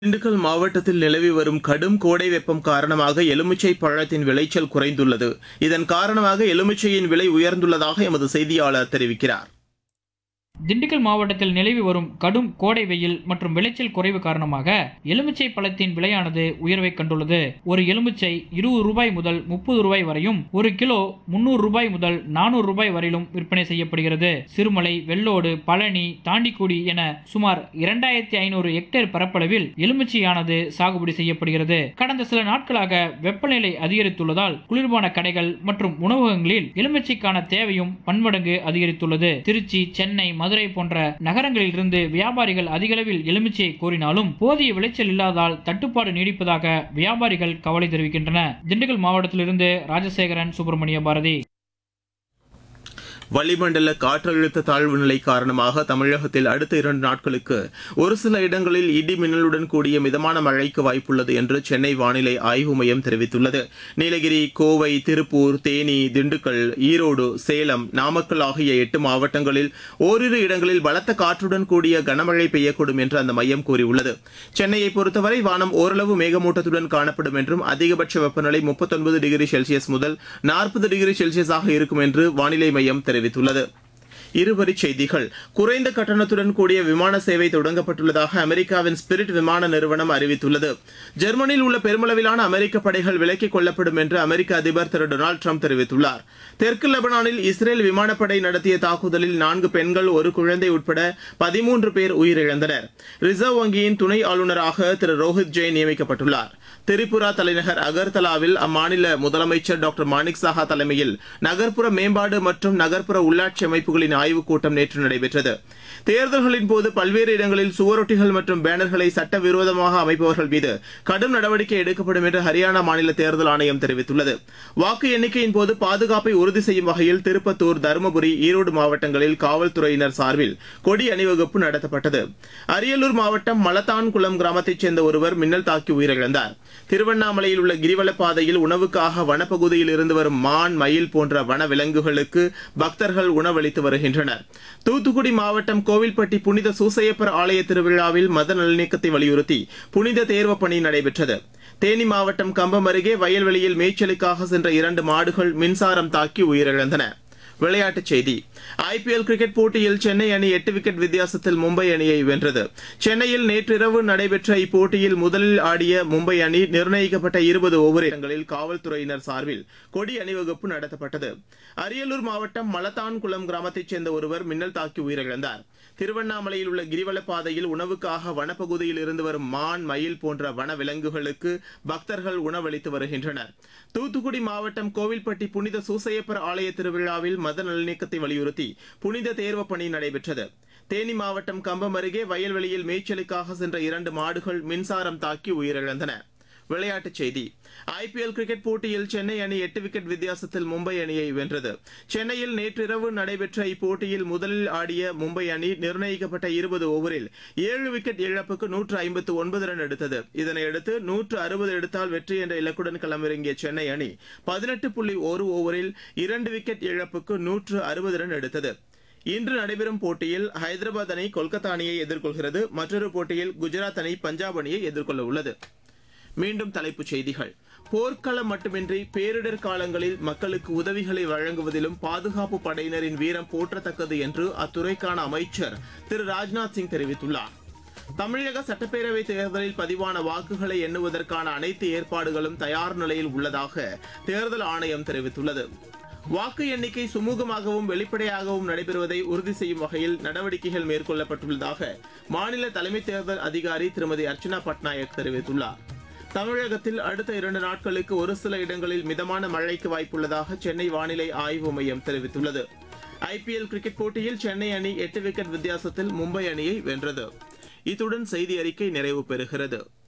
திண்டுக்கல் மாவட்டத்தில் நிலவி வரும் கடும் கோடை வெப்பம் காரணமாக எலுமிச்சை பழத்தின் விளைச்சல் குறைந்துள்ளது இதன் காரணமாக எலுமிச்சையின் விலை உயர்ந்துள்ளதாக எமது செய்தியாளர் தெரிவிக்கிறார் திண்டுக்கல் மாவட்டத்தில் நிலவி வரும் கடும் கோடை வெயில் மற்றும் விளைச்சல் குறைவு காரணமாக எலுமிச்சை பழத்தின் விலையானது உயர்வை கண்டுள்ளது ஒரு எலுமிச்சை இருபது ரூபாய் முதல் முப்பது ரூபாய் வரையும் ஒரு கிலோ முன்னூறு ரூபாய் முதல் நானூறு ரூபாய் வரையிலும் விற்பனை செய்யப்படுகிறது சிறுமலை வெள்ளோடு பழனி தாண்டிக்குடி என சுமார் இரண்டாயிரத்தி ஐநூறு ஹெக்டேர் பரப்பளவில் எலுமிச்சையானது சாகுபடி செய்யப்படுகிறது கடந்த சில நாட்களாக வெப்பநிலை அதிகரித்துள்ளதால் குளிர்பான கடைகள் மற்றும் உணவகங்களில் எலுமிச்சைக்கான தேவையும் பன்மடங்கு அதிகரித்துள்ளது திருச்சி சென்னை மதுரை போன்ற நகரங்களில் இருந்து வியாபாரிகள் அதிகளவில் எலுமிச்சையை கோரினாலும் போதிய விளைச்சல் இல்லாதால் தட்டுப்பாடு நீடிப்பதாக வியாபாரிகள் கவலை தெரிவிக்கின்றனர் திண்டுக்கல் மாவட்டத்திலிருந்து ராஜசேகரன் சுப்பிரமணிய பாரதி வளிமண்டல காற்றழுத்த தாழ்வு நிலை காரணமாக தமிழகத்தில் அடுத்த இரண்டு நாட்களுக்கு ஒரு சில இடங்களில் இடி மின்னலுடன் கூடிய மிதமான மழைக்கு வாய்ப்புள்ளது என்று சென்னை வானிலை ஆய்வு மையம் தெரிவித்துள்ளது நீலகிரி கோவை திருப்பூர் தேனி திண்டுக்கல் ஈரோடு சேலம் நாமக்கல் ஆகிய எட்டு மாவட்டங்களில் ஓரிரு இடங்களில் பலத்த காற்றுடன் கூடிய கனமழை பெய்யக்கூடும் என்று அந்த மையம் கூறியுள்ளது சென்னையை பொறுத்தவரை வானம் ஓரளவு மேகமூட்டத்துடன் காணப்படும் என்றும் அதிகபட்ச வெப்பநிலை முப்பத்தொன்பது டிகிரி செல்சியஸ் முதல் நாற்பது டிகிரி செல்சியஸாக இருக்கும் என்று வானிலை மையம் தெரிவித்துள்ளது இருவரிச் செய்திகள் குறைந்த கட்டணத்துடன் கூடிய விமான சேவை தொடங்கப்பட்டுள்ளதாக அமெரிக்காவின் ஸ்பிரிட் விமான நிறுவனம் அறிவித்துள்ளது ஜெர்மனியில் உள்ள பெருமளவிலான அமெரிக்க படைகள் விலக்கிக் கொள்ளப்படும் என்று அமெரிக்க அதிபர் திரு டொனால்டு ட்ரம்ப் தெரிவித்துள்ளார் தெற்கு லெபனானில் இஸ்ரேல் விமானப்படை நடத்திய தாக்குதலில் நான்கு பெண்கள் ஒரு குழந்தை உட்பட பதிமூன்று பேர் உயிரிழந்தனர் ரிசர்வ் வங்கியின் துணை ஆளுநராக திரு ரோஹித் ஜெயின் நியமிக்கப்பட்டுள்ளார் திரிபுரா தலைநகர் அகர்தலாவில் அம்மாநில முதலமைச்சர் டாக்டர் மாணிக் சாஹா தலைமையில் நகர்ப்புற மேம்பாடு மற்றும் நகர்ப்புற உள்ளாட்சி அமைப்புகளின் ஆய்வுக் கூட்டம் நேற்று நடைபெற்றது தேர்தல்களின் போது பல்வேறு இடங்களில் சுவரொட்டிகள் மற்றும் பேனர்களை சட்டவிரோதமாக அமைப்பவர்கள் மீது கடும் நடவடிக்கை எடுக்கப்படும் என்று ஹரியானா மாநில தேர்தல் ஆணையம் தெரிவித்துள்ளது வாக்கு எண்ணிக்கையின் போது பாதுகாப்பை உறுதி செய்யும் வகையில் திருப்பத்தூர் தருமபுரி ஈரோடு மாவட்டங்களில் காவல்துறையினர் சார்பில் கொடி அணிவகுப்பு நடத்தப்பட்டது அரியலூர் மாவட்டம் மலத்தான்குளம் கிராமத்தைச் சேர்ந்த ஒருவர் மின்னல் தாக்கி உயிரிழந்தார் திருவண்ணாமலையில் உள்ள கிரிவல பாதையில் உணவுக்காக வனப்பகுதியில் இருந்து வரும் மான் மயில் போன்ற வன விலங்குகளுக்கு பக்தர்கள் உணவளித்து வருகின்றனர் தூத்துக்குடி மாவட்டம் கோவில்பட்டி புனித சூசையப்பர் ஆலய திருவிழாவில் மத நல்லிணக்கத்தை வலியுறுத்தி புனித தேர்வு பணி நடைபெற்றது தேனி மாவட்டம் கம்பம் அருகே வயல்வெளியில் மேய்ச்சலுக்காக சென்ற இரண்டு மாடுகள் மின்சாரம் தாக்கி உயிரிழந்தன விளையாட்டுச் செய்தி ஐபிஎல் கிரிக்கெட் போட்டியில் சென்னை அணி எட்டு விக்கெட் வித்தியாசத்தில் மும்பை அணியை வென்றது சென்னையில் நேற்றிரவு நடைபெற்ற இப்போட்டியில் முதலில் ஆடிய மும்பை அணி நிர்ணயிக்கப்பட்ட இருபது ஓவர் இடங்களில் காவல்துறையினர் சார்பில் கொடி அணிவகுப்பு நடத்தப்பட்டது அரியலூர் மாவட்டம் மலத்தான்குளம் கிராமத்தைச் சேர்ந்த ஒருவர் மின்னல் தாக்கி உயிரிழந்தார் திருவண்ணாமலையில் உள்ள கிரிவல பாதையில் உணவுக்காக வனப்பகுதியில் இருந்து வரும் மான் மயில் போன்ற வன விலங்குகளுக்கு பக்தர்கள் உணவளித்து வருகின்றனர் தூத்துக்குடி மாவட்டம் கோவில்பட்டி புனித சூசையப்பர் ஆலய திருவிழாவில் மத நல்லிணக்கத்தை வலியுறுத்தி புனித தேர்வு பணி நடைபெற்றது தேனி மாவட்டம் கம்பம் அருகே வயல்வெளியில் மேய்ச்சலுக்காக சென்ற இரண்டு மாடுகள் மின்சாரம் தாக்கி உயிரிழந்தன விளையாட்டுச் செய்தி ஐபிஎல் கிரிக்கெட் போட்டியில் சென்னை அணி எட்டு விக்கெட் வித்தியாசத்தில் மும்பை அணியை வென்றது சென்னையில் நேற்றிரவு நடைபெற்ற இப்போட்டியில் முதலில் ஆடிய மும்பை அணி நிர்ணயிக்கப்பட்ட இருபது ஓவரில் ஏழு விக்கெட் இழப்புக்கு நூற்று ஐம்பத்து ஒன்பது ரன் எடுத்தது இதனையடுத்து நூற்று அறுபது எடுத்தால் வெற்றி என்ற இலக்குடன் களமிறங்கிய சென்னை அணி பதினெட்டு புள்ளி ஒரு ஓவரில் இரண்டு விக்கெட் இழப்புக்கு நூற்று அறுபது ரன் எடுத்தது இன்று நடைபெறும் போட்டியில் ஹைதராபாத் அணி கொல்கத்தா அணியை எதிர்கொள்கிறது மற்றொரு போட்டியில் குஜராத் அணி பஞ்சாப் அணியை எதிர்கொள்ள உள்ளது மீண்டும் தலைப்புச் செய்திகள் போர்க்களம் மட்டுமின்றி பேரிடர் காலங்களில் மக்களுக்கு உதவிகளை வழங்குவதிலும் பாதுகாப்பு படையினரின் வீரம் போற்றத்தக்கது என்று அத்துறைக்கான அமைச்சர் திரு ராஜ்நாத் சிங் தெரிவித்துள்ளார் தமிழக சட்டப்பேரவை தேர்தலில் பதிவான வாக்குகளை எண்ணுவதற்கான அனைத்து ஏற்பாடுகளும் தயார் நிலையில் உள்ளதாக தேர்தல் ஆணையம் தெரிவித்துள்ளது வாக்கு எண்ணிக்கை சுமூகமாகவும் வெளிப்படையாகவும் நடைபெறுவதை உறுதி செய்யும் வகையில் நடவடிக்கைகள் மேற்கொள்ளப்பட்டுள்ளதாக மாநில தலைமை தேர்தல் அதிகாரி திருமதி அர்ச்சனா பட்நாயக் தெரிவித்துள்ளார் தமிழகத்தில் அடுத்த இரண்டு நாட்களுக்கு ஒரு சில இடங்களில் மிதமான மழைக்கு வாய்ப்புள்ளதாக சென்னை வானிலை ஆய்வு மையம் தெரிவித்துள்ளது ஐபிஎல் கிரிக்கெட் போட்டியில் சென்னை அணி எட்டு விக்கெட் வித்தியாசத்தில் மும்பை அணியை வென்றது இத்துடன் செய்தி அறிக்கை நிறைவு பெறுகிறது